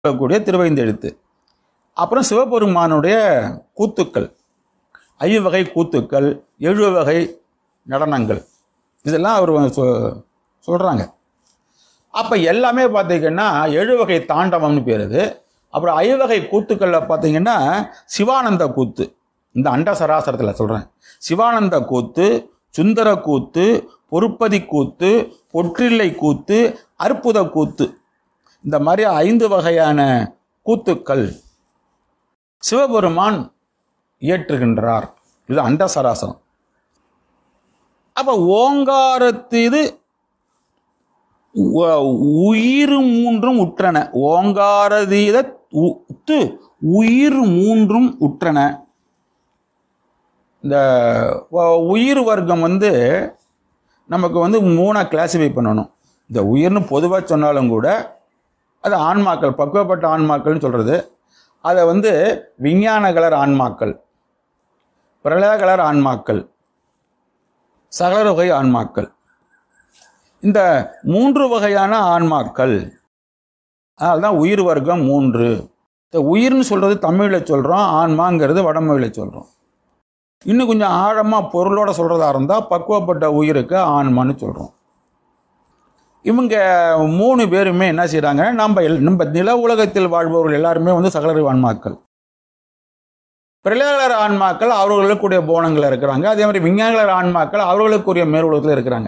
சொல்லக்கூடிய திருவைந்தெழுத்து அப்புறம் சிவபெருமானுடைய கூத்துக்கள் ஐவகை கூத்துக்கள் ஏழு வகை நடனங்கள் இதெல்லாம் அவர் சொ சொல்கிறாங்க அப்போ எல்லாமே பார்த்தீங்கன்னா ஏழு வகை தாண்டவம்னு பேர் இது அப்புறம் ஐவகை கூத்துக்களில் பார்த்தீங்கன்னா சிவானந்த கூத்து இந்த அண்ட சராசரத்தில் சொல்கிறேன் சிவானந்த கூத்து சுந்தர கூத்து பொறுப்பதி கூத்து பொற்றில்லை கூத்து அற்புத கூத்து இந்த மாதிரி ஐந்து வகையான கூத்துக்கள் சிவபெருமான் இயற்றுகின்றார் இது அண்ட சராசரம் அப்ப ஓங்காரத்து இது உ- உயிர் மூன்றும் உற்றன ஓங்காரதீத உத்து உயிர் மூன்றும் உற்றன இந்த வ- உயிர் வர்க்கம் வந்து நமக்கு வந்து மூணாக கிளாசிஃபை பண்ணணும் இந்த உயிர்னு பொதுவாக சொன்னாலும் கூட அது ஆன்மாக்கள் பக்குவப்பட்ட ஆன்மாக்கள்னு சொல்கிறது அதை வந்து விஞ்ஞான கலர் ஆன்மாக்கள் பிரளய கலர் ஆன்மாக்கள் சகல வகை ஆன்மாக்கள் இந்த மூன்று வகையான ஆன்மாக்கள் அதனால்தான் உயிர் வர்க்கம் மூன்று இந்த உயிர்னு சொல்கிறது தமிழில் சொல்கிறோம் ஆன்மாங்கிறது வடமொழியில் சொல்கிறோம் இன்னும் கொஞ்சம் ஆழமாக பொருளோட சொல்கிறதா இருந்தால் பக்குவப்பட்ட உயிருக்கு ஆன்மான்னு சொல்கிறோம் இவங்க மூணு பேருமே என்ன செய்கிறாங்க நம்ம எல்- நம்ம நில உலகத்தில் வாழ்பவர்கள் எல்லாருமே வந்து சகலறிவு ஆன்மாக்கள் பிரளயகலர் ஆன்மாக்கள் அவர்களுக்குரிய போனங்கள் இருக்கிறாங்க அதே மாதிரி விஞ்ஞானகலர் ஆன்மாக்கள் அவர்களுக்குரிய மேலுலகத்தில் இருக்கிறாங்க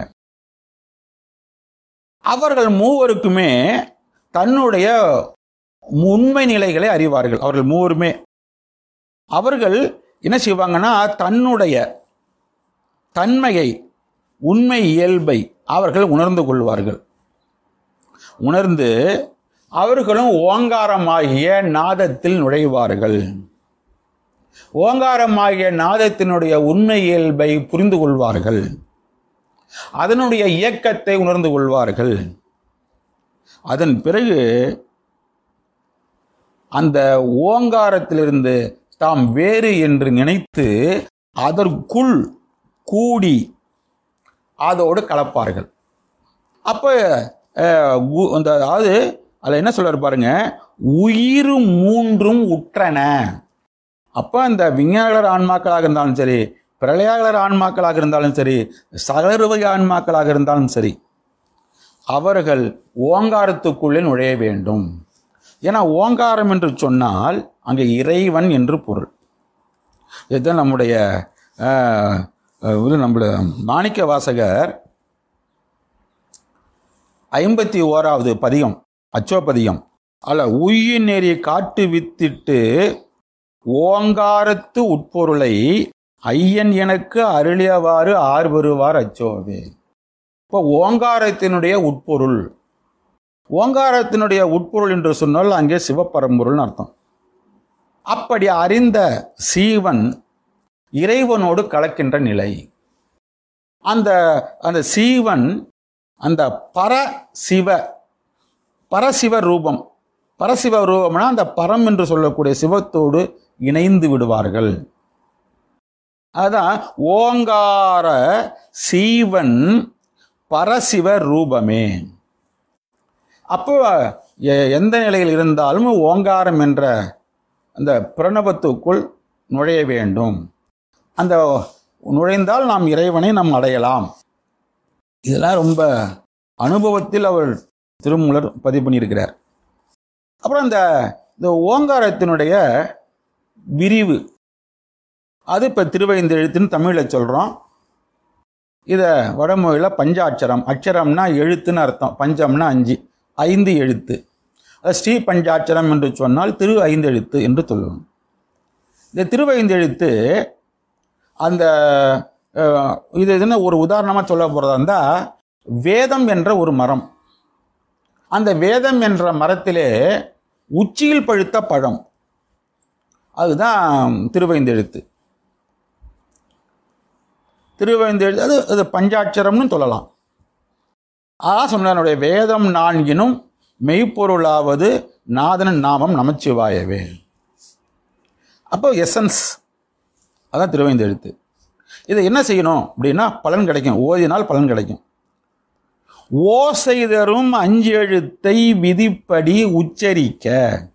அவர்கள் மூவருக்குமே தன்னுடைய உண்மை நிலைகளை அறிவார்கள் அவர்கள் மூவருமே அவர்கள் என்ன செய்வாங்கன்னா தன்னுடைய தன்மையை உண்மை இயல்பை அவர்கள் உணர்ந்து கொள்வார்கள் உணர்ந்து அவர்களும் ஓங்காரமாகிய நாதத்தில் நுழைவார்கள் ஓங்காரமாகிய நாதத்தினுடைய உண்மை இயல்பை புரிந்து கொள்வார்கள் அதனுடைய இயக்கத்தை உணர்ந்து கொள்வார்கள் அதன் பிறகு அந்த ஓங்காரத்திலிருந்து தாம் வேறு என்று நினைத்து அதற்குள் கூடி அதோடு கலப்பார்கள் அப்போ அஹ், உ- அந்த அதாவது அதில் என்ன சொல்றாரு பாருங்க உயிர் மூன்றும் உற்றன அப்போ அந்த விஞ்ஞானகலர் ஆன்மாக்களாக இருந்தாலும் சரி பிரளயாகலர் ஆன்மாக்களாக இருந்தாலும் சரி சகலருவை ஆன்மாக்களாக இருந்தாலும் சரி அவர்கள் ஓங்காரத்துக்குள்ளே நுழைய வேண்டும் ஏன்னா ஓங்காரம் என்று சொன்னால் அங்கே இறைவன் என்று பொருள் இதுதான் நம்முடைய அஹ், அஹ், இது நம்முடைய மாணிக்க வாசகர் ஐம்பத்தி ஓராவது பதிகம் அச்சோபதிகம் அல்ல உயிர் நெறி காட்டு வித்திட்டு ஓங்காரத்து உட்பொருளை ஐயன் எனக்கு அருளியவாறு ஆர் பெறுவார் அச்சோவே இப்போ ஓங்காரத்தினுடைய உட்பொருள் ஓங்காரத்தினுடைய உட்பொருள் என்று சொன்னால் அங்கே சிவபரம்பொருள்னு அர்த்தம் அப்படி அறிந்த சீவன் இறைவனோடு கலக்கின்ற நிலை அந்த அந்த சீவன் அந்த பர சிவ பரசிவ ரூபம் பரசிவ ரூபம்னா அந்த பரம் என்று சொல்லக்கூடிய சிவத்தோடு இணைந்து விடுவார்கள் அதான் ஓங்கார சீவன் பரசிவ ரூபமே அப்போ எ- எந்த நிலையில் இருந்தாலும் ஓங்காரம் என்ற அந்த பிரணவத்துக்குள் நுழைய வேண்டும் அந்த நுழைந்தால் நாம் இறைவனை நாம் அடையலாம் இதெல்லாம் ரொம்ப அனுபவத்தில் அவர் திருமூலர் பதிவு பண்ணியிருக்கிறார் அப்புறம் இந்த இந்த ஓங்காரத்தினுடைய விரிவு அது இப்போ திருவைந்தெழுத்துன்னு தமிழில் சொல்கிறோம் இதை வடமொழியில் பஞ்சாட்சரம் அட்சரம்னா எழுத்துன்னு அர்த்தம் பஞ்சம்னா அஞ்சு ஐந்து எழுத்து அது ஸ்ரீ பஞ்சாட்சரம் என்று சொன்னால் திரு ஐந்தெழுத்து என்று சொல்லுவோம் இந்த திருவைந்தெழுத்து அந்த அஹ், இது இதுன்னு ஒரு உதாரணமாக சொல்ல போகிறதா இருந்தால் வேதம் என்ற ஒரு மரம் அந்த வேதம் என்ற மரத்திலே உச்சியில் பழுத்த பழம் அதுதான் திருவைந்தெழுத்து திருவைந்தெழுத்து அது அது பஞ்சாட்சரம்னு சொல்லலாம் அதான் சொன்னாருடைய வேதம் நான்கினும் மெய்ப்பொருளாவது நாதன் நாமம் நமச்சிவாயவே அப்போ எசன்ஸ் அதான் திருவைந்தெழுத்து இதை என்ன செய்யணும் அப்படின்னா பலன் கிடைக்கும் ஓதினால் பலன் கிடைக்கும் ஓசை தரும் அஞ்செழுத்தை விதிப்படி உச்சரிக்க